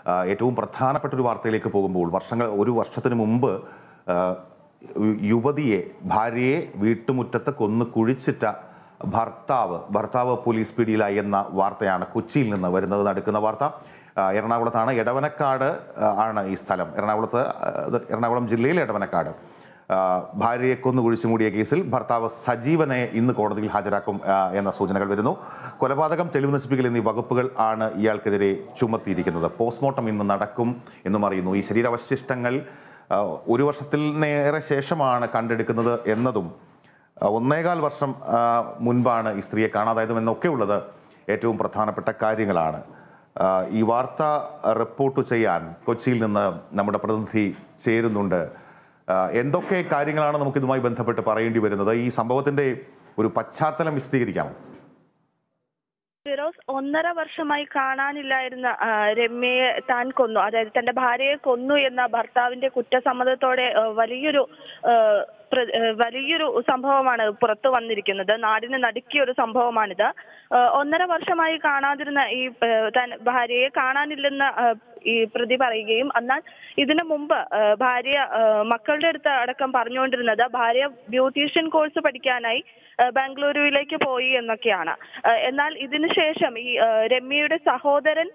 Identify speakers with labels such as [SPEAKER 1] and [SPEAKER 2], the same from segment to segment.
[SPEAKER 1] ആ, ഏറ്റവും പ്രധാനപ്പെട്ട ഒരു വാർത്തയിലേക്ക് പോകുമ്പോൾ വർഷങ്ങൾ ഒരു വർഷത്തിന് മുമ്പ് ആ, യു- യുവതിയെ ഭാര്യയെ വീട്ടുമുറ്റത്ത് കൊന്ന് കുഴിച്ചിട്ട ഭർത്താവ് ഭർത്താവ് പോലീസ് പിടിയിലായി എന്ന വാർത്തയാണ് കൊച്ചിയിൽ നിന്ന് വരുന്നത് നടക്കുന്ന വാർത്ത ആ, എറണാകുളത്താണ് എടവനക്കാട് ആ, ആണ് ഈ സ്ഥലം എറണാകുളത്ത് ആ, ഇത് എറണാകുളം ജില്ലയിലെ എടവനക്കാട് ആ, ഭാര്യയെ കൊന്നു കുഴിച്ചു മൂടിയ കേസിൽ ഭർത്താവ് സജീവനെ ഇന്ന് കോടതിയിൽ ഹാജരാക്കും ആ, എന്ന സൂചനകൾ വരുന്നു കൊലപാതകം തെളിവ് നശിപ്പിക്കൽ എന്നീ വകുപ്പുകൾ ആണ് ഇയാൾക്കെതിരെ ചുമത്തിയിരിക്കുന്നത് പോസ്റ്റ്മോർട്ടം ഇന്ന് നടക്കും എന്നും അറിയുന്നു ഈ ശരീരാവശിഷ്ടങ്ങൾ ആ, ഒരു വർഷത്തിനേറെ ശേഷമാണ് കണ്ടെടുക്കുന്നത് എന്നതും ആ, ഒന്നേകാൽ വർഷം ആ, മുൻപാണ് ഈ സ്ത്രീയെ കാണാതായതും എന്നൊക്കെ ഉള്ളത് ഏറ്റവും പ്രധാനപ്പെട്ട കാര്യങ്ങളാണ് ആ, ഈ വാർത്ത റിപ്പോർട്ട് ചെയ്യാൻ കൊച്ചിയിൽ നിന്ന് നമ്മുടെ പ്രതിനിധി ചേരുന്നുണ്ട് ആ, എന്തൊക്കെ കാര്യങ്ങളാണ് നമുക്ക് ഇതുമായി ബന്ധപ്പെട്ട് പറയേണ്ടി വരുന്നത് ഈ സംഭവത്തിന്റെ ഒരു പശ്ചാത്തലം വിശദീകരിക്കാമോ
[SPEAKER 2] ഫിറോസ് ഒന്നര വർഷമായി കാണാനില്ലായിരുന്ന ആ, രമ്യയെ താൻ കൊന്നു അതായത് തന്റെ ഭാര്യയെ കൊന്നു എന്ന ഭർത്താവിന്റെ കുറ്റസമ്മതത്തോടെ ആ, വലിയൊരു ആ, പ്ര- ആ, വലിയൊരു സംഭവമാണ് പുറത്തു വന്നിരിക്കുന്നത് നാടിനെ നടുക്കിയ ഒരു സംഭവമാണിത് ആ, ഒന്നര വർഷമായി കാണാതിരുന്ന ഈ ആ, താൻ ഭാര്യയെ കാണാനില്ലെന്ന് ആ, ഈ പ്രതി പറയുകയും എന്നാൽ ഇതിനു മുമ്പ് ആ, ഭാര്യ ആ, മക്കളുടെ അടുത്ത് അടക്കം പറഞ്ഞുകൊണ്ടിരുന്നത് ഭാര്യ ബ്യൂട്ടീഷ്യൻ കോഴ്സ് പഠിക്കാനായി ആ, ബാംഗ്ലൂരുവിലേക്ക് പോയി എന്നൊക്കെയാണ് ആ, എന്നാൽ ഇതിനുശേഷം ഈ ആ, രമ്യയുടെ സഹോദരൻ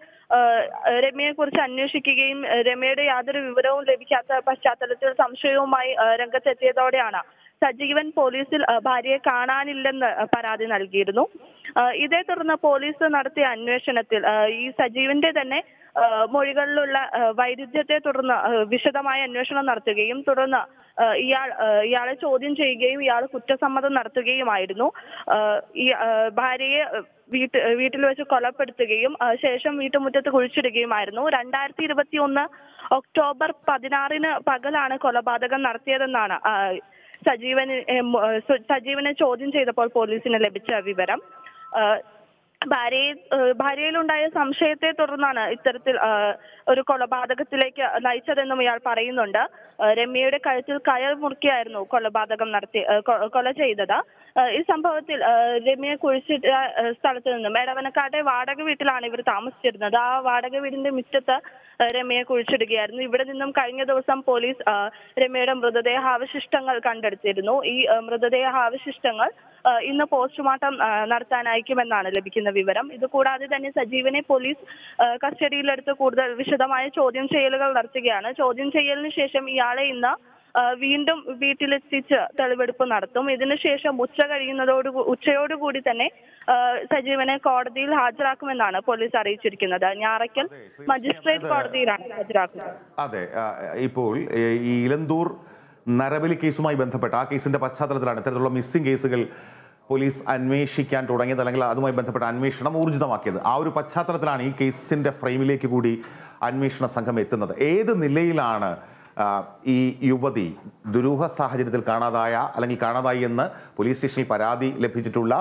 [SPEAKER 2] രമ്യയെ കുറിച്ച് അന്വേഷിക്കുകയും ആ, രമ്യയുടെ യാതൊരു വിവരവും ലഭിക്കാത്ത പശ്ചാത്തലത്തിൽ സംശയവുമായി ആ, രംഗത്തെത്തിയതോടെയാണ് സജീവൻ പോലീസിൽ ആ, ഭാര്യയെ കാണാനില്ലെന്ന് പരാതി നൽകിയിരുന്നു ആ, ഇതേ തുടർന്ന് പോലീസ് നടത്തിയ അന്വേഷണത്തിൽ ആ, ഈ സജീവന്റെ തന്നെ ആ, മൊഴികളിലുള്ള ആ, വൈരുദ്ധ്യത്തെ തുടർന്ന് ആ, വിശദമായ അന്വേഷണം നടത്തുകയും തുടർന്ന് ആ, ഇയാൾ ആ, ഇയാളെ ചോദ്യം ചെയ്യുകയും ഇയാൾ കുറ്റസമ്മതം നടത്തുകയുമായിരുന്നു ആ, ഈ ആ, ഭാര്യയെ വീട്ട് വീട്ടിൽ വെച്ച് കൊലപ്പെടുത്തുകയും ആ, ശേഷം വീട്ടുമുറ്റത്ത് കുഴിച്ചിടുകയുമായിരുന്നു രണ്ടായിരത്തി ഇരുപത്തി ഒന്ന് ഒക്ടോബർ പതിനാറിന് പകലാണ് കൊലപാതകം നടത്തിയതെന്നാണ് ആ, സജീവന് ഏ, മൊ- സു- സജീവനെ ചോദ്യം ചെയ്തപ്പോൾ പോലീസിന് ലഭിച്ച വിവരം ആ, ഭാര്യയെ ഏഹ് ഭാര്യയിലുണ്ടായ സംശയത്തെ തുടർന്നാണ് ഇത്തരത്തിൽ ആഹ് ഒരു കൊലപാതകത്തിലേക്ക് നയിച്ചതെന്നും ഇയാൾ പറയുന്നുണ്ട് ആഹ് രമ്യയുടെ കഴുത്തിൽ കയർ മുറുക്കിയായിരുന്നു കൊലപാതകം നടത്തി ആഹ് കൊ- കൊല ചെയ്തത് ആഹ് ഈ സംഭവത്തിൽ ആഹ് രമ്യയെ കുഴിച്ചിട്ട ആഹ് സ്ഥലത്ത് നിന്നും എടവനക്കാട്ടെ വാടക വീട്ടിലാണ് ഇവർ താമസിച്ചിരുന്നത് ആ വാടക വീടിന്റെ മുറ്റത്ത് ആഹ് രമ്യയെ കുഴിച്ചിടുകയായിരുന്നു ഇവിടെ നിന്നും കഴിഞ്ഞ ദിവസം പോലീസ് ആഹ് രമ്യയുടെ മൃതദേഹാവശിഷ്ടങ്ങൾ കണ്ടെടുത്തിരുന്നു ഈ ആഹ് മൃതദേഹാവശിഷ്ടങ്ങൾ ആഹ് ഇന്ന് പോസ്റ്റ്മോർട്ടം ആഹ് നടത്താൻ അയക്കുമെന്നാണ് ലഭിക്കുന്ന വിവരം ഇത് കൂടാതെ തന്നെ സജീവനെ പോലീസ് ആഹ് കസ്റ്റഡിയിലെടുത്ത് കൂടുതൽ വിശദമായ ചോദ്യം ചെയ്യലുകൾ നടത്തുകയാണ് ചോദ്യം ചെയ്യലിന് ശേഷം ഇയാളെ ഇന്ന് ആഹ് വീണ്ടും വീട്ടിലെത്തിച്ച് തെളിവെടുപ്പ് നടത്തും ഇതിനുശേഷം ഉച്ച കഴിയുന്നതോട് ഉച്ചയോടുകൂടി തന്നെ ആഹ് സജീവനെ കോടതിയിൽ ഹാജരാക്കുമെന്നാണ് പോലീസ് അറിയിച്ചിരിക്കുന്നത് ഞാറയ്ക്കൽ മജിസ്ട്രേറ്റ് കോടതിയിലാണ് ഹാജരാക്കുന്നത്
[SPEAKER 1] അതെ ആ, ഇപ്പോൾ ഏ, ഈ ഇലന്തൂർ നരബലി കേസുമായി ബന്ധപ്പെട്ട ആ കേസിന്റെ പശ്ചാത്തലത്തിലാണ് ഇത്തരത്തിലുള്ള മിസ്സിംഗ് കേസുകൾ പോലീസ് അന്വേഷിക്കാൻ തുടങ്ങിയത് അല്ലെങ്കിൽ അതുമായി ബന്ധപ്പെട്ട അന്വേഷണം ഊർജിതമാക്കിയത് ആ ഒരു പശ്ചാത്തലത്തിലാണ് ഈ കേസിന്റെ ഫ്രെയിമിലേക്ക് കൂടി അന്വേഷണ സംഘം എത്തുന്നത് ഏത് നിലയിലാണ് ആ, ഈ യുവതി ദുരൂഹ സാഹചര്യത്തിൽ കാണാതായ അല്ലെങ്കിൽ കാണാതായി എന്ന് പോലീസ് സ്റ്റേഷനിൽ പരാതി ലഭിച്ചിട്ടുള്ള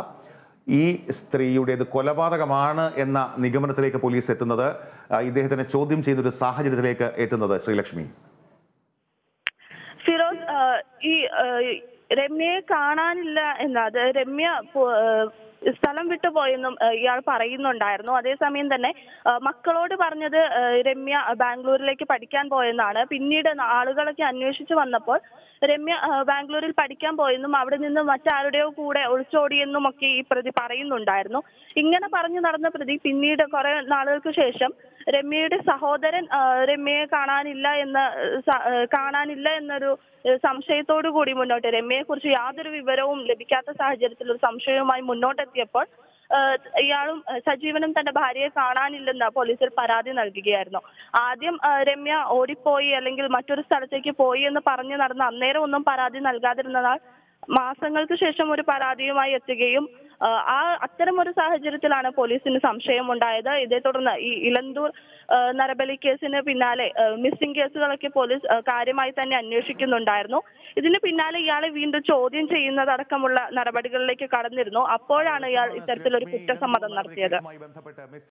[SPEAKER 1] ഈ സ്ത്രീയുടേത് കൊലപാതകമാണ് എന്ന നിഗമനത്തിലേക്ക് പോലീസ് എത്തുന്നത് ആ, ഇദ്ദേഹത്തിനെ ചോദ്യം ചെയ്യുന്ന ഒരു സാഹചര്യത്തിലേക്ക് എത്തുന്നത് ശ്രീലക്ഷ്മി
[SPEAKER 2] ഫിറോസ് ആ, ഈ ആ, രമ്യയെ കാണാനില്ല എന്ന് അത് രമ്യ പോ- ആ, സ്ഥലം വിട്ടുപോയെന്നും ആ, ഇയാൾ പറയുന്നുണ്ടായിരുന്നു അതേസമയം തന്നെ ആ, മക്കളോട് പറഞ്ഞത് ആ, രമ്യ ബാംഗ്ലൂരിലേക്ക് പഠിക്കാൻ പോയെന്നാണ് പിന്നീട് ആളുകളൊക്കെ അന്വേഷിച്ചു വന്നപ്പോൾ രമ്യ ആ, ബാംഗ്ലൂരിൽ പഠിക്കാൻ പോയെന്നും അവിടെ നിന്ന് മറ്റാരുടെയോ കൂടെ ഒളിച്ചോടിയെന്നും ഒക്കെ ഈ പ്രതി പറയുന്നുണ്ടായിരുന്നു ഇങ്ങനെ പറഞ്ഞു നടന്ന പ്രതി പിന്നീട് കുറെ നാളുകൾക്ക് ശേഷം രമ്യയുടെ സഹോദരൻ ആ, രമ്യയെ കാണാനില്ല എന്ന സ- ആ, കാണാനില്ല എന്നൊരു ഏഹ് സംശയത്തോടു കൂടി മുന്നോട്ട് രമ്യയെ കുറിച്ച് യാതൊരു വിവരവും ലഭിക്കാത്ത സാഹചര്യത്തിൽ ഒരു സംശയവുമായി മുന്നോട്ടെത്തിയപ്പോൾ ഏഹ് ഇയാളും ഏഹ് സജീവനും തന്റെ ഭാര്യയെ കാണാനില്ലെന്ന് പോലീസിൽ പരാതി നൽകുകയായിരുന്നു ആദ്യം ഏഹ് രമ്യ ഓടിപ്പോയി അല്ലെങ്കിൽ മറ്റൊരു സ്ഥലത്തേക്ക് പോയി എന്ന് പറഞ്ഞു നടന്ന അന്നേരം ഒന്നും പരാതി നൽകാതിരുന്നതാൽ മാസങ്ങൾക്ക് ശേഷം ഒരു പരാതിയുമായി എത്തുകയും ആ, ആ അത്തരം ഒരു സാഹചര്യത്തിലാണ് പോലീസിന് സംശയമുണ്ടായത് ഇതേ തുടർന്ന് ഈ ഇലന്തൂർ ആ, നരബലി കേസിന് പിന്നാലെ മിസ്സിംഗ് കേസുകളൊക്കെ പോലീസ് ആ, കാര്യമായി തന്നെ അന്വേഷിക്കുന്നുണ്ടായിരുന്നു ഇതിന് പിന്നാലെ ഇയാളെ വീണ്ടും ചോദ്യം ചെയ്യുന്നതടക്കമുള്ള നടപടികളിലേക്ക് കടന്നിരുന്നു അപ്പോഴാണ് ഇയാൾ ഇത്തരത്തിലൊരു കുറ്റസമ്മതം നടത്തിയത്
[SPEAKER 1] കേസുമായി ബന്ധപ്പെട്ട്